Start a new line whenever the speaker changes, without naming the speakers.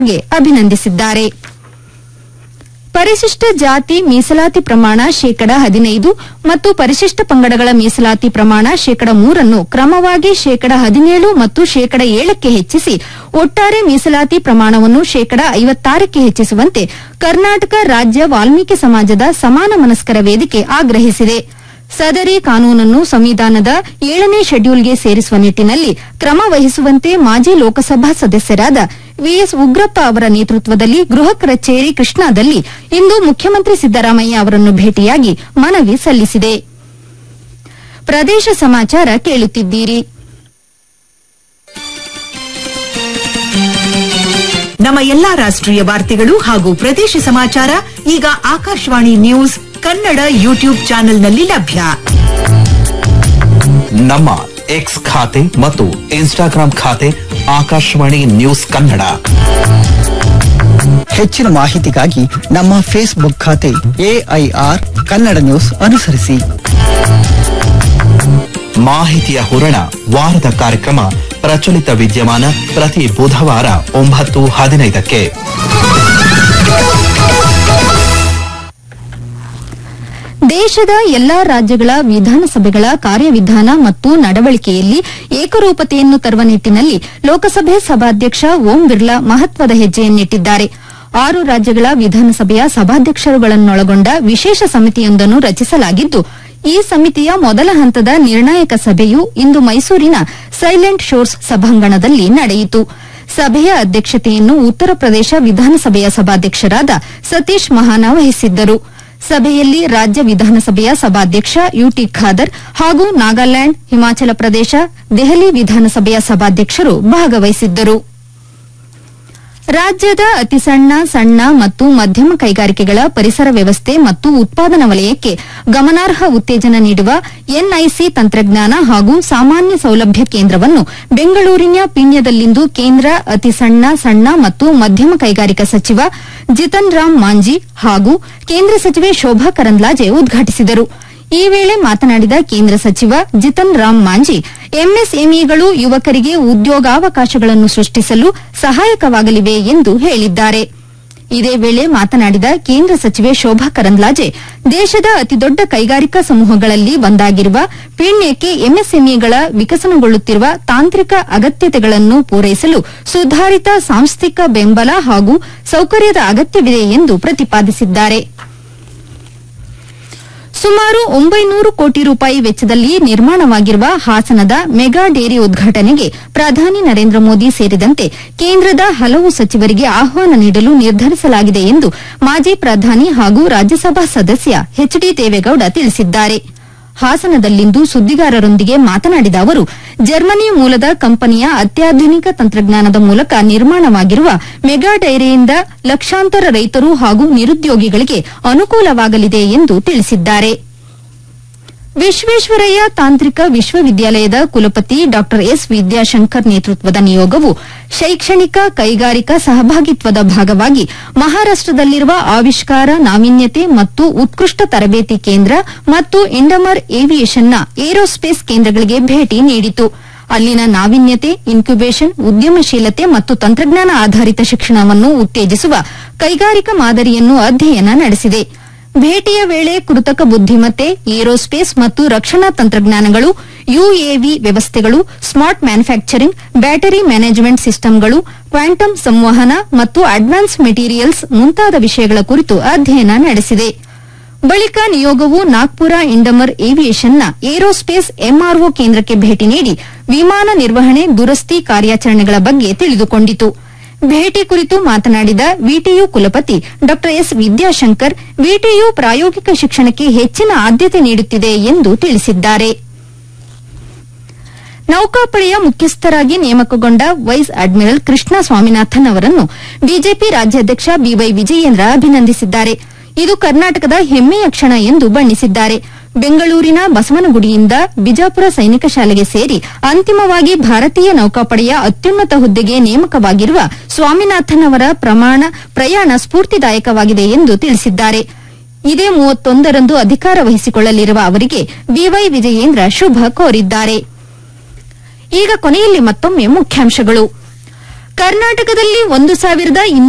ಗೆ ಅಭಿನಂದಿಸಿದ್ದಾರೆ ಪರಿಶಿಷ್ಟ ಜಾತಿ ಮೀಸಲಾತಿ ಪ್ರಮಾಣ ಶೇಕಡ ಹದಿನೈದು ಮತ್ತು ಪರಿಶಿಷ್ಟ ಪಂಗಡಗಳ ಮೀಸಲಾತಿ ಪ್ರಮಾಣ ಶೇಕಡ ಮೂರನ್ನು ಕ್ರಮವಾಗಿ ಶೇಕಡ ಹದಿನೇಳು ಮತ್ತು ಶೇಕಡ ಏಳಕ್ಕೆ ಹೆಚ್ಚಿಸಿ ಒಟ್ಟಾರೆ ಮೀಸಲಾತಿ ಪ್ರಮಾಣವನ್ನು ಶೇಕಡ ಐವತ್ತಾರಕ್ಕೆ ಹೆಚ್ಚಿಸುವಂತೆ ಕರ್ನಾಟಕ ರಾಜ್ಯ ವಾಲ್ಮೀಕಿ ಸಮಾಜದ ಸಮಾನ ಮನಸ್ಕರ ವೇದಿಕೆ ಆಗ್ರಹಿಸಿದೆ ಸದರಿ ಕಾನೂನನ್ನು ಸಂವಿಧಾನದ ಏಳನೇ ಶೆಡ್ಯೂಲ್ಗೆ ಸೇರಿಸುವ ನಿಟ್ಟಿನಲ್ಲಿ ಕ್ರಮ ವಹಿಸುವಂತೆ ಮಾಜಿ ಲೋಕಸಭಾ ಸದಸ್ಯರಾದ ವಿಎಸ್ ಉಗ್ರಪ್ಪ ಅವರ ನೇತೃತ್ವದಲ್ಲಿ ಗೃಹ ಕಚೇರಿ ಕೃಷ್ಣಾದಲ್ಲಿ ಇಂದು ಮುಖ್ಯಮಂತ್ರಿ ಸಿದ್ದರಾಮಯ್ಯ ಅವರನ್ನು ಭೇಟಿಯಾಗಿ ಮನವಿ ಸಲ್ಲಿಸಿದೆ ಪ್ರದೇಶ ಸಮಾಚಾರ ಕೇಳುತ್ತಿದ್ದೀರಿ
ನಮ್ಮ ಎಲ್ಲಾ ರಾಷ್ಟ್ರೀಯ ವಾರ್ತೆಗಳು ಹಾಗೂ ಪ್ರದೇಶ ಸಮಾಚಾರ ಈಗ ಆಕಾಶವಾಣಿ ನ್ಯೂಸ್ ಕನ್ನಡ ಯೂಟ್ಯೂಬ್ ಚಾನೆಲ್ನಲ್ಲಿ ಲಭ್ಯ
ನಮ್ಮ ಎಕ್ಸ್ ಖಾತೆ ಮತ್ತು ಇನ್ಸ್ಟಾಗ್ರಾಂ ಖಾತೆ ಆಕಾಶವಾಣಿ ನ್ಯೂಸ್ ಕನ್ನಡ
ಹೆಚ್ಚಿನ ಮಾಹಿತಿಗಾಗಿ ನಮ್ಮ ಫೇಸ್ಬುಕ್ ಖಾತೆ ಎಐಆರ್ ಕನ್ನಡ ನ್ಯೂಸ್ ಅನುಸರಿಸಿ
ಮಾಹಿತಿಯ ಹೂರಣ ವಾರದ ಕಾರ್ಯಕ್ರಮ ಪ್ರಚಲಿತ ವಿದ್ಯಮಾನ ಪ್ರತಿ ಬುಧವಾರ ಒಂಬತ್ತು ಹದಿನೈದಕ್ಕೆ
ದೇಶದ ಎಲ್ಲಾ ರಾಜ್ಯಗಳ ವಿಧಾನಸಭೆಗಳ ಕಾರ್ಯವಿಧಾನ ಮತ್ತು ನಡವಳಿಕೆಯಲ್ಲಿ ಏಕರೂಪತೆಯನ್ನು ತರುವ ನಿಟ್ಟಿನಲ್ಲಿ ಲೋಕಸಭೆ ಸಭಾಧ್ಯಕ್ಷ ಓಂ ಬಿರ್ಲಾ ಮಹತ್ವದ ಹೆಜ್ಜೆಯನ್ನಿಟ್ಟಿದ್ದಾರೆ ಆರು ರಾಜ್ಯಗಳ ವಿಧಾನಸಭೆಯ ಸಭಾಧ್ಯಕ್ಷರುಗಳನ್ನೊಳಗೊಂಡ ವಿಶೇಷ ಸಮಿತಿಯೊಂದನ್ನು ರಚಿಸಲಾಗಿದ್ದು ಈ ಸಮಿತಿಯ ಮೊದಲ ಹಂತದ ನಿರ್ಣಾಯಕ ಸಭೆಯು ಇಂದು ಮೈಸೂರಿನ ಸೈಲೆಂಟ್ ಶೋರ್ಸ್ ಸಭಾಂಗಣದಲ್ಲಿ ನಡೆಯಿತು ಸಭೆಯ ಅಧ್ಯಕ್ಷತೆಯನ್ನು ಉತ್ತರ ಪ್ರದೇಶ ವಿಧಾನಸಭೆಯ ಸಭಾಧ್ಯಕ್ಷರಾದ ಸತೀಶ್ ಮಹಾನ ವಹಿಸಿದ್ದರು ಸಭೆಯಲ್ಲಿ ರಾಜ್ಯ ವಿಧಾನಸಭೆಯ ಸಭಾಧ್ಯಕ್ಷ ಯುಟಿ ಖಾದರ್ ಹಾಗೂ ನಾಗಾಲ್ಯಾಂಡ್ ಹಿಮಾಚಲ ಪ್ರದೇಶ ದೆಹಲಿ ವಿಧಾನಸಭೆಯ ಸಭಾಧ್ಯಕ್ಷರು ಭಾಗವಹಿಸಿದ್ದರು ರಾಜ್ಯದ ಅತಿ ಸಣ್ಣ ಸಣ್ಣ ಮತ್ತು ಮಧ್ಯಮ ಕೈಗಾರಿಕೆಗಳ ಪರಿಸರ ವ್ಯವಸ್ಥೆ ಮತ್ತು ಉತ್ಪಾದನಾ ವಲಯಕ್ಕೆ ಗಮನಾರ್ಹ ಉತ್ತೇಜನ ನೀಡುವ ಎನ್ಐಸಿ ತಂತ್ರಜ್ಞಾನ ಹಾಗೂ ಸಾಮಾನ್ಯ ಸೌಲಭ್ಯ ಕೇಂದ್ರವನ್ನು ಬೆಂಗಳೂರಿನ ಪೀಣ್ಯದಲ್ಲಿಂದು ಕೇಂದ್ರ ಅತಿ ಸಣ್ಣ ಸಣ್ಣ ಮತ್ತು ಮಧ್ಯಮ ಕೈಗಾರಿಕಾ ಸಚಿವ ಜಿತನ್ ರಾಮ್ ಮಾಂಜಿ ಹಾಗೂ ಕೇಂದ್ರ ಸಚಿವೆ ಶೋಭಾ ಕರಂದ್ಲಾಜೆ ಉದ್ಘಾಟಿಸಿದರು ಈ ವೇಳೆ ಮಾತನಾಡಿದ ಕೇಂದ್ರ ಸಚಿವ ಜಿತನ್ ರಾಮ್ ಮಾಂಜಿ ಎಂಎಸ್ಎಂಇಗಳು ಯುವಕರಿಗೆ ಉದ್ಯೋಗಾವಕಾಶಗಳನ್ನು ಸೃಷ್ಟಿಸಲು ಸಹಾಯಕವಾಗಲಿವೆ ಎಂದು ಹೇಳಿದ್ದಾರೆ ಇದೇ ವೇಳೆ ಮಾತನಾಡಿದ ಕೇಂದ್ರ ಸಚಿವೆ ಶೋಭಾ ಕರಂದ್ಲಾಜೆ ದೇಶದ ಅತಿದೊಡ್ಡ ಕೈಗಾರಿಕಾ ಸಮೂಹಗಳಲ್ಲಿ ಒಂದಾಗಿರುವ ಪೀಣ್ಯಕ್ಕೆ ಎಂಎಸ್ಎಂಇಗಳ ವಿಕಸನಗೊಳ್ಳುತ್ತಿರುವ ತಾಂತ್ರಿಕ ಅಗತ್ಯತೆಗಳನ್ನು ಪೂರೈಸಲು ಸುಧಾರಿತ ಸಾಂಸ್ಥಿಕ ಬೆಂಬಲ ಹಾಗೂ ಸೌಕರ್ಯದ ಅಗತ್ಯವಿದೆ ಎಂದು ಪ್ರತಿಪಾದಿಸಿದ್ದಾರೆ ಸುಮಾರು ಒಂಬೈನೂರು ಕೋಟಿ ರೂಪಾಯಿ ವೆಚ್ಚದಲ್ಲಿ ನಿರ್ಮಾಣವಾಗಿರುವ ಹಾಸನದ ಮೆಗಾ ಡೇರಿ ಉದ್ಘಾಟನೆಗೆ ಪ್ರಧಾನಿ ನರೇಂದ್ರ ಮೋದಿ ಸೇರಿದಂತೆ ಕೇಂದ್ರದ ಹಲವು ಸಚಿವರಿಗೆ ಆಹ್ವಾನ ನೀಡಲು ನಿರ್ಧರಿಸಲಾಗಿದೆ ಎಂದು ಮಾಜಿ ಪ್ರಧಾನಿ ಹಾಗೂ ರಾಜ್ಯಸಭಾ ಸದಸ್ಯ ಎಚ್ ಡಿ ದೇವೇಗೌಡ ತಿಳಿಸಿದ್ದಾರೆ ಹಾಸನದಲ್ಲಿಂದು ಸುದ್ದಿಗಾರರೊಂದಿಗೆ ಮಾತನಾಡಿದ ಅವರು ಜರ್ಮನಿ ಮೂಲದ ಕಂಪನಿಯ ಅತ್ಯಾಧುನಿಕ ತಂತ್ರಜ್ಞಾನದ ಮೂಲಕ ನಿರ್ಮಾಣವಾಗಿರುವ ಮೆಗಾ ಡೈರಿಯಿಂದ ಲಕ್ಷಾಂತರ ರೈತರು ಹಾಗೂ ನಿರುದ್ಯೋಗಿಗಳಿಗೆ ಅನುಕೂಲವಾಗಲಿದೆ ಎಂದು ತಿಳಿಸಿದ್ದಾರೆ ವಿಶ್ವೇಶ್ವರಯ್ಯ ತಾಂತ್ರಿಕ ವಿಶ್ವವಿದ್ಯಾಲಯದ ಕುಲಪತಿ ಡಾ ಎಸ್ ವಿದ್ಯಾಶಂಕರ್ ನೇತೃತ್ವದ ನಿಯೋಗವು ಶೈಕ್ಷಣಿಕ ಕೈಗಾರಿಕಾ ಸಹಭಾಗಿತ್ವದ ಭಾಗವಾಗಿ ಮಹಾರಾಷ್ಟದಲ್ಲಿರುವ ಆವಿಷ್ಕಾರ ನಾವೀನ್ಯತೆ ಮತ್ತು ಉತ್ಕೃಷ್ಟ ತರಬೇತಿ ಕೇಂದ್ರ ಮತ್ತು ಇಂಡಮರ್ ಏವಿಯೇಷನ್ನ ಏರೋಸ್ಪೇಸ್ ಕೇಂದ್ರಗಳಿಗೆ ಭೇಟಿ ನೀಡಿತು ಅಲ್ಲಿನ ನಾವೀನ್ಯತೆ ಇನ್ಕ್ಯುಬೇಷನ್ ಉದ್ಯಮಶೀಲತೆ ಮತ್ತು ತಂತ್ರಜ್ಞಾನ ಆಧಾರಿತ ಶಿಕ್ಷಣವನ್ನು ಉತ್ತೇಜಿಸುವ ಕೈಗಾರಿಕಾ ಮಾದರಿಯನ್ನು ಅಧ್ಯಯನ ನಡೆಸಿದೆ ಭೇಟಿಯ ವೇಳೆ ಕೃತಕ ಬುದ್ದಿಮತ್ತೆ ಏರೋಸ್ಪೇಸ್ ಮತ್ತು ರಕ್ಷಣಾ ತಂತ್ರಜ್ಞಾನಗಳು ಯುಎವಿ ವ್ಯವಸ್ಥೆಗಳು ಸ್ಮಾರ್ಟ್ ಮ್ಯಾನುಫ್ಯಾಕ್ಚರಿಂಗ್ ಬ್ಯಾಟರಿ ಮ್ಯಾನೇಜ್ಮೆಂಟ್ ಸಿಸ್ಟಂಗಳು ಕ್ವಾಂಟಮ್ ಸಂವಹನ ಮತ್ತು ಅಡ್ವಾನ್ಸ್ ಮೆಟೀರಿಯಲ್ಸ್ ಮುಂತಾದ ವಿಷಯಗಳ ಕುರಿತು ಅಧ್ಯಯನ ನಡೆಸಿದೆ ಬಳಿಕ ನಿಯೋಗವು ನಾಗ್ಪುರ ಇಂಡಮರ್ ಏವಿಯೇಷನ್ನ ಏರೋಸ್ಪೇಸ್ ಎಂಆರ್ಒ ಕೇಂದ್ರಕ್ಕೆ ಭೇಟಿ ನೀಡಿ ವಿಮಾನ ನಿರ್ವಹಣೆ ದುರಸ್ತಿ ಕಾರ್ಯಾಚರಣೆಗಳ ಬಗ್ಗೆ ತಿಳಿದುಕೊಂಡಿತು ಭೇಟಿ ಕುರಿತು ಮಾತನಾಡಿದ ವಿಟಿಯು ಕುಲಪತಿ ಡಾ ಎಸ್ ವಿದ್ಯಾಶಂಕರ್ ವಿಟಿಯು ಪ್ರಾಯೋಗಿಕ ಶಿಕ್ಷಣಕ್ಕೆ ಹೆಚ್ಚಿನ ಆದ್ಯತೆ ನೀಡುತ್ತಿದೆ ಎಂದು ತಿಳಿಸಿದ್ದಾರೆ ನೌಕಾಪಡೆಯ ಮುಖ್ಯಸ್ಥರಾಗಿ ನೇಮಕಗೊಂಡ ವೈಸ್ ಅಡ್ಮಿರಲ್ ಕೃಷ್ಣ ಸ್ವಾಮಿನಾಥನ್ ಅವರನ್ನು ಬಿಜೆಪಿ ರಾಜ್ಯಾಧ್ಯಕ್ಷ ಬಿವೈ ವಿಜಯೇಂದ್ರ ಅಭಿನಂದಿಸಿದ್ದಾರೆ ಇದು ಕರ್ನಾಟಕದ ಹೆಮ್ಮೆಯ ಕ್ಷಣ ಎಂದು ಬಣ್ಣಿಸಿದ್ದಾರೆ ಬೆಂಗಳೂರಿನ ಬಸವನಗುಡಿಯಿಂದ ಬಿಜಾಪುರ ಸೈನಿಕ ಶಾಲೆಗೆ ಸೇರಿ ಅಂತಿಮವಾಗಿ ಭಾರತೀಯ ನೌಕಾಪಡೆಯ ಅತ್ಯುನ್ನತ ಹುದ್ದೆಗೆ ನೇಮಕವಾಗಿರುವ ಸ್ವಾಮಿನಾಥನ್ ಅವರ ಪ್ರಮಾಣ ಪ್ರಯಾಣ ಸ್ಫೂರ್ತಿದಾಯಕವಾಗಿದೆ ಎಂದು ತಿಳಿಸಿದ್ದಾರೆ ಇದೇ ಮೂವತ್ತೊಂದರಂದು ಅಧಿಕಾರ ವಹಿಸಿಕೊಳ್ಳಲಿರುವ ಅವರಿಗೆ ಬಿವೈ ವಿಜಯೇಂದ್ರ ಶುಭ ಕೋರಿದ್ದಾರೆ ಈಗ ಕೊನೆಯಲ್ಲಿ ಮತ್ತೊಮ್ಮೆ ಮುಖ್ಯಾಂಶಗಳು ಕರ್ನಾಟಕದಲ್ಲಿ ಒಂದು ಸಾವಿರದ